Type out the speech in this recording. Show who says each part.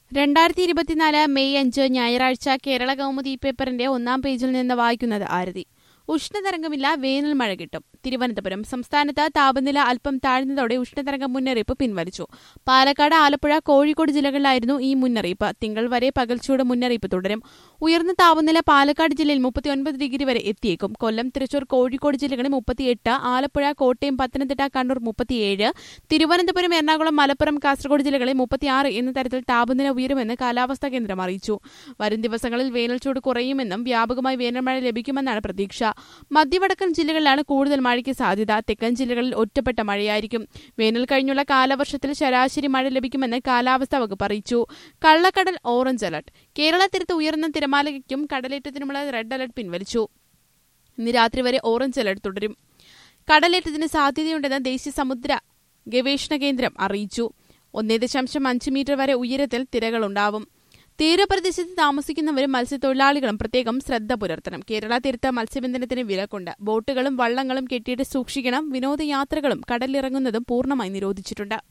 Speaker 1: രണ്ടായിരത്തി ഇരുപത്തിനാല് മെയ് അഞ്ച് ഞായറാഴ്ച കേരള കൗമുദി പേപ്പറിന്റെ ഒന്നാം പേജിൽ നിന്ന് വായിക്കുന്നത് ആരതി ഉഷ്ണതരംഗമില്ല വേനൽ മഴ കിട്ടും തിരുവനന്തപുരം സംസ്ഥാനത്ത് താപനില അല്പം താഴ്ന്നതോടെ ഉഷ്ണതരംഗ മുന്നറിയിപ്പ് പിൻവലിച്ചു പാലക്കാട് ആലപ്പുഴ കോഴിക്കോട് ജില്ലകളിലായിരുന്നു ഈ മുന്നറിയിപ്പ് തിങ്കൾ വരെ പകൽച്ചൂട് മുന്നറിയിപ്പ് തുടരും ഉയർന്ന താപനില പാലക്കാട് ജില്ലയിൽ മുപ്പത്തിയൊൻപത് ഡിഗ്രി വരെ എത്തിയേക്കും കൊല്ലം തൃശൂർ കോഴിക്കോട് ജില്ലകളിൽ മുപ്പത്തിയെട്ട് ആലപ്പുഴ കോട്ടയം പത്തനംതിട്ട കണ്ണൂർ മുപ്പത്തിയേഴ് തിരുവനന്തപുരം എറണാകുളം മലപ്പുറം കാസർഗോഡ് ജില്ലകളിൽ മുപ്പത്തിയാറ് എന്ന തരത്തിൽ താപനില ഉയരുമെന്ന് കാലാവസ്ഥാ കേന്ദ്രം അറിയിച്ചു വരും ദിവസങ്ങളിൽ വേനൽ ചൂട് കുറയുമെന്നും വ്യാപകമായി വേനൽ മഴ ലഭിക്കുമെന്നാണ് പ്രതീക്ഷ മധ്യവടക്കൻ ജില്ലകളിലാണ് കൂടുതൽ മഴയ്ക്ക് സാധ്യത തെക്കൻ ജില്ലകളിൽ ഒറ്റപ്പെട്ട മഴയായിരിക്കും വേനൽ കഴിഞ്ഞുള്ള കാലവർഷത്തിൽ ശരാശരി മഴ ലഭിക്കുമെന്ന് കാലാവസ്ഥാ വകുപ്പ് അറിയിച്ചു കള്ളക്കടൽ ഓറഞ്ച് അലർട്ട് കേരള തീരത്ത് ഉയർന്ന തിരമാലയ്ക്കും കടലേറ്റത്തിനുമുള്ള റെഡ് അലർട്ട് പിൻവലിച്ചു ഇന്ന് രാത്രി വരെ ഓറഞ്ച് അലർട്ട് തുടരും കടലേറ്റത്തിന് സാധ്യതയുണ്ടെന്ന് ദേശീയ സമുദ്ര ഗവേഷണ കേന്ദ്രം അറിയിച്ചു ഒന്നേ ദശാംശം അഞ്ച് മീറ്റർ വരെ ഉയരത്തിൽ തിരകളുണ്ടാവും തീരപ്രദേശത്ത് താമസിക്കുന്നവരും മത്സ്യത്തൊഴിലാളികളും പ്രത്യേകം ശ്രദ്ധ പുലർത്തണം കേരള തീരത്ത് മത്സ്യബന്ധനത്തിന് വിലക്കുണ്ട് ബോട്ടുകളും വള്ളങ്ങളും കെട്ടിയിട്ട് സൂക്ഷിക്കണം വിനോദയാത്രകളും കടലിറങ്ങുന്നതും പൂർണ്ണമായി നിരോധിച്ചിട്ടുണ്ട്